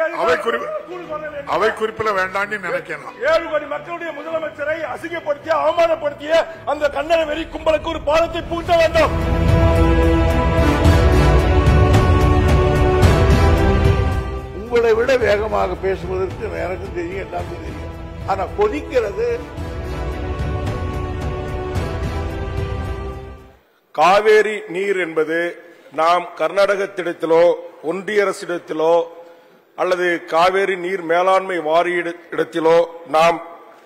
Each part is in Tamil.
அவை குறிப்பு அவை குறிப்புல வேண்டாம்னு நினைக்கிறேன் ஏழு கோடி மக்களுடைய முதலமைச்சரை அசிங்கப்படுத்திய அவமானப்படுத்திய அந்த கன்னட வெறி கும்பலுக்கு ஒரு பாலத்தை பூட்ட வேண்டும் உங்களை விட வேகமாக பேசுவதற்கு எனக்கும் தெரியும் எல்லாருக்கும் தெரியும் ஆனா கொதிக்கிறது காவேரி நீர் என்பது நாம் கர்நாடகத்திடத்திலோ ஒன்றிய அரசிடத்திலோ அல்லது காவேரி நீர் மேலாண்மை வாரிய இடத்திலோ நாம்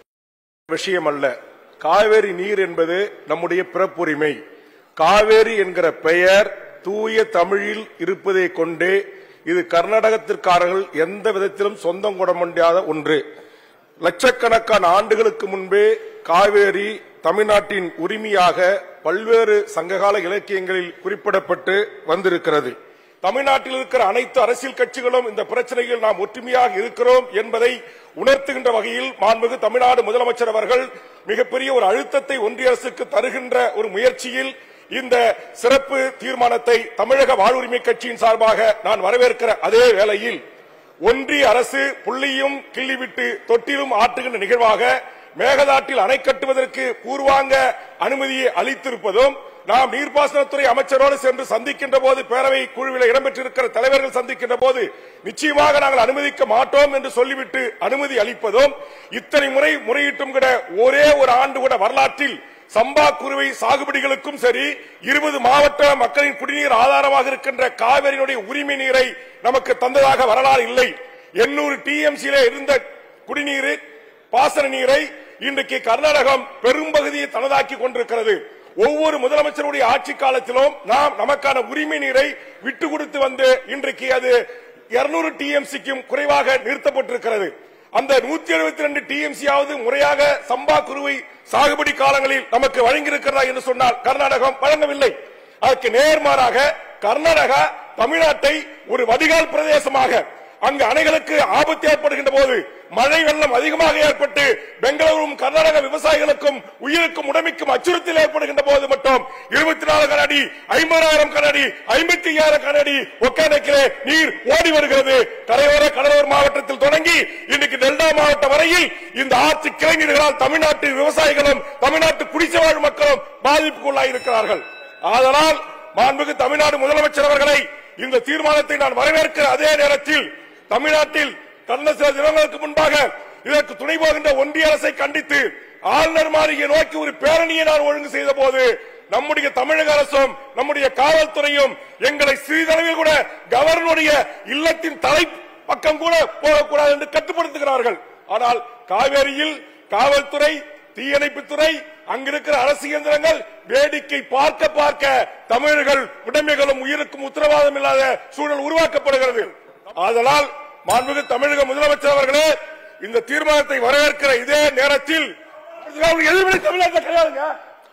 விஷயம் அல்ல காவேரி நீர் என்பது நம்முடைய பிறப்புரிமை காவேரி என்கிற பெயர் தூய தமிழில் இருப்பதை கொண்டு இது கர்நாடகத்திற்காரர்கள் எந்த விதத்திலும் சொந்தம் கொட முடியாத ஒன்று லட்சக்கணக்கான ஆண்டுகளுக்கு முன்பே காவேரி தமிழ்நாட்டின் உரிமையாக பல்வேறு சங்ககால இலக்கியங்களில் குறிப்பிடப்பட்டு வந்திருக்கிறது தமிழ்நாட்டில் இருக்கிற அனைத்து அரசியல் கட்சிகளும் இந்த பிரச்சனையில் நாம் ஒற்றுமையாக இருக்கிறோம் என்பதை உணர்த்துகின்ற வகையில் மாண்புமிகு தமிழ்நாடு முதலமைச்சர் அவர்கள் மிகப்பெரிய ஒரு அழுத்தத்தை ஒன்றிய அரசுக்கு தருகின்ற ஒரு முயற்சியில் இந்த சிறப்பு தீர்மானத்தை தமிழக வாழ்வுரிமை கட்சியின் சார்பாக நான் வரவேற்கிற அதே வேளையில் ஒன்றிய அரசு புள்ளியும் கிள்ளிவிட்டு தொட்டிலும் ஆட்டுகின்ற நிகழ்வாக மேகதாட்டில் அணை கட்டுவதற்கு பூர்வாங்க அனுமதியை அளித்திருப்பதும் நாம் நீர்ப்பாசனத்துறை அமைச்சரோடு சென்று சந்திக்கின்ற போது பேரவை குழுவில் இடம்பெற்றிருக்கிற தலைவர்கள் சந்திக்கின்ற போது நிச்சயமாக நாங்கள் அனுமதிக்க மாட்டோம் என்று சொல்லிவிட்டு அனுமதி அளிப்பதும் இத்தனை முறை முறையிட்டும் கூட ஒரே ஒரு ஆண்டு கூட வரலாற்றில் சம்பா குருவை சாகுபடிகளுக்கும் சரி இருபது மாவட்ட மக்களின் குடிநீர் ஆதாரமாக இருக்கின்ற காவிரியினுடைய உரிமை நீரை நமக்கு தந்ததாக வரலாறு இல்லை எண்ணூறு டிஎம்சியில இருந்த குடிநீர் பாசன நீரை இன்றைக்கு கர்நாடகம் பெரும்பகுதியை தனதாக்கி கொண்டிருக்கிறது ஒவ்வொரு முதலமைச்சருடைய ஆட்சி காலத்திலும் நாம் நமக்கான உரிமை நீரை விட்டு கொடுத்து வந்து இன்றைக்கு அது 200 டிஎம்சிக்கும் குறைவாக நிறுத்தப்பட்டிருக்கிறது அந்த நூத்தி எழுபத்தி ரெண்டு டிஎம்சியாவது முறையாக சம்பா குருவை சாகுபடி காலங்களில் நமக்கு வழங்கியிருக்கிறதா என்று சொன்னால் கர்நாடகம் வழங்கவில்லை அதற்கு நேர்மாறாக கர்நாடகா தமிழ்நாட்டை ஒரு வடிகால் பிரதேசமாக அங்கு அணைகளுக்கு ஆபத்து ஏற்படுகின்ற போது மழை வெள்ளம் அதிகமாக ஏற்பட்டு பெங்களூரும் கர்நாடக விவசாயிகளுக்கும் உயிருக்கும் உடமைக்கும் அச்சுறுத்தல் ஏற்படுகின்ற போது மட்டும் இருபத்தி நாலு கனஅடி ஐம்பதாயிரம் கனஅடி ஐம்பத்தி ஐயாயிரம் கனஅடி ஒக்கேனக்கிலே நீர் ஓடி வருகிறது கரையோர கடலூர் மாவட்டத்தில் தொடங்கி இன்னைக்கு டெல்டா மாவட்டம் வரையில் இந்த ஆற்று கிளைஞர்களால் தமிழ்நாட்டு விவசாயிகளும் தமிழ்நாட்டு குடிசை வாழ் மக்களும் பாதிப்புக்குள்ளாயிருக்கிறார்கள் ஆதலால் மாண்புக்கு தமிழ்நாடு முதலமைச்சர் அவர்களை இந்த தீர்மானத்தை நான் வரவேற்கிற அதே நேரத்தில் தமிழ்நாட்டில் கடந்த சில தினங்களுக்கு முன்பாக இதற்கு துணை போகின்ற ஒன்றிய அரசை கண்டித்து ஆளுநர் மாளிகை நோக்கி ஒரு பேரணியை நான் ஒழுங்கு செய்த போது நம்முடைய தமிழக அரசும் நம்முடைய காவல்துறையும் எங்களை சிறிதளவில் கூட கவர்னருடைய இல்லத்தின் தலை பக்கம் கூட போகக்கூடாது என்று கட்டுப்படுத்துகிறார்கள் ஆனால் காவேரியில் காவல்துறை தீயணைப்புத்துறை அங்கிருக்கிற அரசு இயந்திரங்கள் வேடிக்கை பார்க்க பார்க்க தமிழர்கள் உடைமைகளும் உயிருக்கும் உத்தரவாதம் இல்லாத சூழல் உருவாக்கப்படுகிறது ஆதலால் மாண்புமிகு தமிழக முதலமைச்சர் அவர்களே இந்த தீர்மானத்தை வரவேற்கிற இதே நேரத்தில் எதிர்மறை தமிழ்நாட்டில் கிடையாதுங்க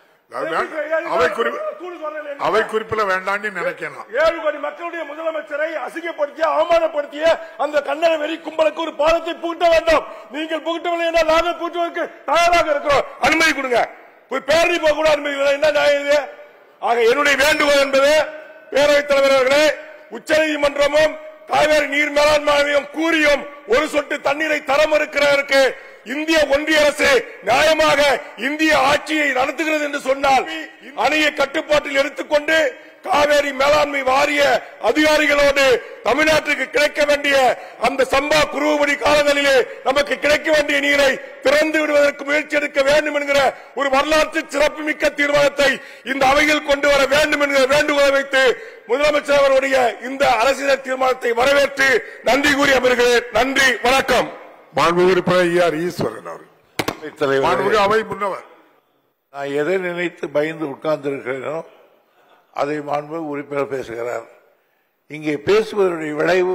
அவை குறிப்பு அவை குறிப்புல வேண்டாம்னு நினைக்கிறேன் ஏழு கோடி மக்களுடைய முதலமைச்சரை அசிங்கப்படுத்திய அவமானப்படுத்திய அந்த கன்னட வெறி கும்பலுக்கு ஒரு பாலத்தை புகுட்ட வேண்டும் நீங்கள் புகுட்டவில்லை என்றால் நாங்கள் புகுட்டுவதற்கு தயாராக இருக்கிறோம் அனுமதி கொடுங்க போய் பேரணி போக கூட அனுமதி இல்லை. என்ன நியாயம் இது ஆக என்னுடைய வேண்டுகோள் என்பது பேரவைத் தலைவர் அவர்களே உச்சநீதிமன்றமும் காவேரி நீர் மேலாண்மை ஆணையம் கூறியும் ஒரு சொட்டு தண்ணீரை தர மறுக்கிறவருக்கு இந்திய ஒன்றிய அரசு நியாயமாக இந்திய ஆட்சியை நடத்துகிறது என்று சொன்னால் அணையை கட்டுப்பாட்டில் எடுத்துக்கொண்டு காவேரி மேலாண்மை வாரிய அதிகாரிகளோடு தமிழ்நாட்டுக்கு கிடைக்க வேண்டிய அந்த சம்பா குருவுபடி காலங்களிலே நமக்கு கிடைக்க வேண்டிய நீரை திறந்து விடுவதற்கு முயற்சி எடுக்க வேண்டும் என்கிற ஒரு வரலாற்று சிறப்புமிக்க தீர்மானத்தை இந்த அவையில் கொண்டு வர வேண்டும் என்கிற வேண்டுகோளை வைத்து முதலமைச்சர் அவருடைய இந்த அரசியல் தீர்மானத்தை வரவேற்று நன்றி கூறி அமர்கிறேன் நன்றி வணக்கம் மாண்புமிகு உறுப்பினர் ஈ ஆர் ஈஸ்வரன் அவர் தலைவரே, மாண்புமிகு அவை முன்னவர் நான் எதை நினைத்து பயந்து உட்கார்ந்திருக்கிறேனோ அதை மாண்பு உறுப்பினர் பேசுகிறார் இங்கே பேசுவதனுடைய விளைவு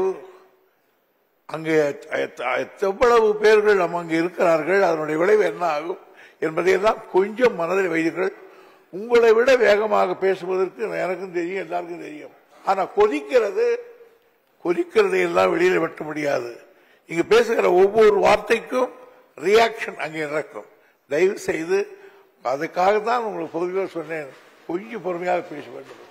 அங்கே எத்த- எவ்வளவு பேர்கள் நம்ம அங்கே இருக்கிறார்கள் அதனுடைய விளைவு என்ன ஆகும் என்பதையெல்லாம் கொஞ்சம் மனதில் வைத்தீர்கள் உங்களை விட வேகமாக பேசுவதற்கு எனக்கும் தெரியும் எல்லாருக்கும் தெரியும் ஆனா கொதிக்கிறது கொதிக்கிறதை எல்லாம் வெளியில வெட்ட முடியாது இங்க பேசுகிற ஒவ்வொரு வார்த்தைக்கும் ரியாக்ஷன் அங்கே நடக்கும் தயவு செய்து அதுக்காக தான் உங்களுக்கு பொதுவாக சொன்னேன் கொஞ்சம் பொறுமையாக பேச வேண்டும்